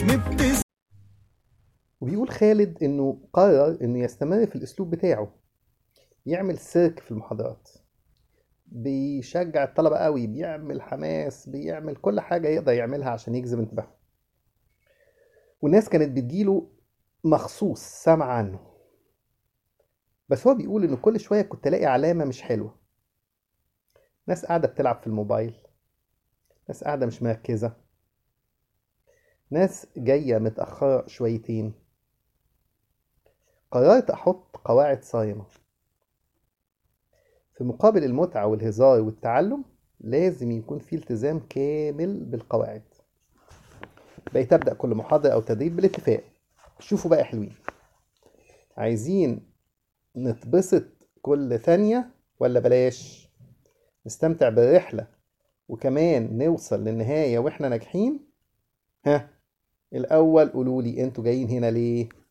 مبتسم وبيقول خالد انه قرر انه يستمر في الاسلوب بتاعه يعمل سيرك في المحاضرات بيشجع الطلبة قوي بيعمل حماس بيعمل كل حاجة يقدر يعملها عشان يجذب انتباههم والناس كانت بتجيله مخصوص سامع عنه بس هو بيقول انه كل شوية كنت الاقي علامة مش حلوة ناس قاعدة بتلعب في الموبايل ناس قاعدة مش مركزة ناس جاية متأخرة شويتين قررت أحط قواعد صارمة في مقابل المتعة والهزار والتعلم لازم يكون في التزام كامل بالقواعد بقيت أبدأ كل محاضرة أو تدريب بالاتفاق شوفوا بقى يا حلوين عايزين نتبسط كل ثانية ولا بلاش نستمتع بالرحلة وكمان نوصل للنهاية وإحنا ناجحين ها الأول قولوا لي أنتوا جايين هنا ليه